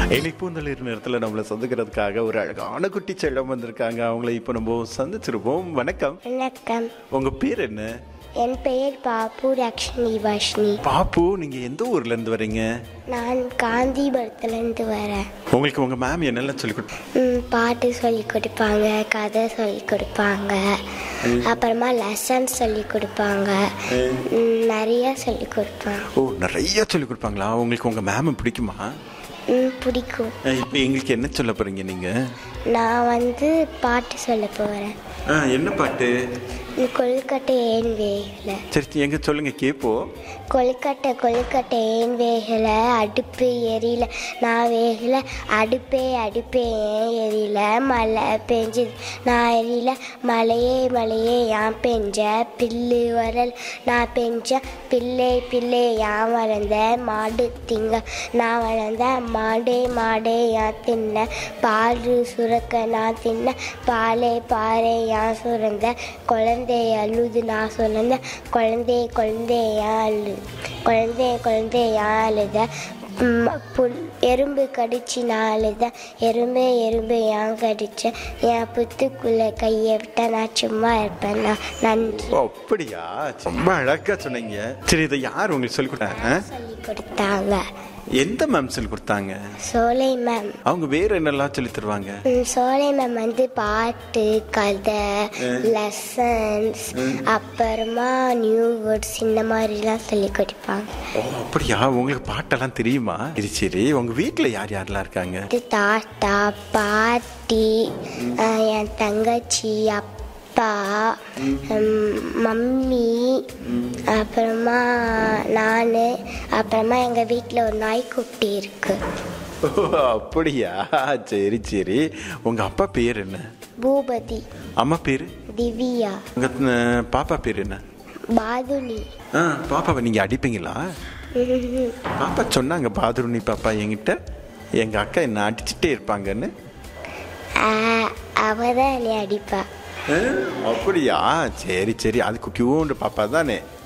இனிப்பூந்தளிர் நேரத்தில் நம்மளை சந்திக்கிறதுக்காக ஒரு அழகான குட்டி செல்லம் வந்திருக்காங்க அவங்கள இப்போ நம்ம சந்திச்சிருப்போம் வணக்கம் வணக்கம் உங்க பேர் என்ன என் பெயர் பாப்பு ரக்ஷினி வாஷினி பாப்பு நீங்க எந்த ஊர்ல இருந்து வரீங்க நான் காந்திபுரத்துலேருந்து வரேன் உங்களுக்கு உங்க மேம் என்னெல்லாம் சொல்லி கொடுப்பாங்க ம், பாட்டு சொல்லி கொடுப்பாங்க கதை சொல்லி கொடுப்பாங்க அப்புறமா லெசன் சொல்லி கொடுப்பாங்க ம், நிறைய சொல்லி கொடுப்பாங்க ஓ நிறைய சொல்லி கொடுப்பாங்களா உங்களுக்கு உங்க மேம் பிடிக்குமா ம், பிடிக்கும் இப்போ எங்களுக்கு என்ன சொல்ல போறீங்க நீங்க நான் வந்து பாட்டு சொல்ல போகிறேன் ஆ, என்ன பாட்டு கொழுக்கட்டை ஏன் வேகலை சரி எங்க சொல்லுங்க கேப்போம் கொழுக்கட்டை கொழுக்கட்டை ஏன் வேகல அடுப்பு எரியல நான் வேகல அடுப்பே அடுப்பே ஏன் எரியல மழை பெஞ்சுது நான் எரியல மழையே மழையே ஏன் பெஞ்ச பில்லு வரல் நான் பெஞ்ச பிள்ளை பிள்ளை ஏன் வளர்ந்த மாடு திங்க நான் வளர்ந்த மாடே மாடே ஏன் தின்ன பால் சுரக்க நான் தின்ன பாலே பாறை ஏன் சுரந்த குழந்தை அழுது நான் சுரந்த குழந்தை குழந்தை ஏன் அழு குழந்தை குழந்தை ஏன் அழுத ம், புல் எறும்பு கடிச்சு நான் அழுத எறும்பே எறும்பு ஏன் கடிச்ச என் புத்துக்குள்ள கையை விட்டா நான் சும்மா இருப்பேன் நான் நன்றி ஓ, அப்படியா ரொம்ப அழகா சொன்னீங்க சரி இதை யார் உங்களுக்கு சொல்லி கொடுத்தாங்க சொல்லி கொடுத்தாங்க எந்த மேம் சொல்லி கொடுத்தாங்க சோலை மேம் அவங்க வேற என்னெல்லாம் சொல்லி தருவாங்க ம், சோலை மேம் வந்து பாட்டு கதை லெசன்ஸ் அப்புறமா நியூ வேர்ட்ஸ் இந்த மாதிரிலாம் சொல்லி கொடுப்பாங்க ஓ அப்படியா உங்களுக்கு பாட்டெல்லாம் தெரியுமா சரி சரி உங்க வீட்ல யார் யாரெல்லாம் இருக்காங்க இது தாத்தா பாட்டி அஹ், என் தங்கச்சி அப்பா ம், மம்மி அப்புறமா நான் அப்புறமா எங்கள் வீட்டில் ஒரு நாய்க்குட்டி இருக்கு ஓ அப்படியா சரி சரி உங்க அப்பா பேர் என்ன பூபதி அம்மா பேரு திவ்யா உங்க அஹ், பாப்பா பேர் என்ன பாதுனி ஆ பாப்பாவை நீங்க அடிப்பீங்களா பாப்பா சொன்னாங்க பாதுருணி பாப்பா என்கிட்ட எங்க அக்கா என்ன அடிச்சுட்டே இருப்பாங்கன்னு அவ தான் என்னை அடிப்பா ஆ, அப்படியா சரி சரி அதுக்கு கியூண்டு பாப்பா தானே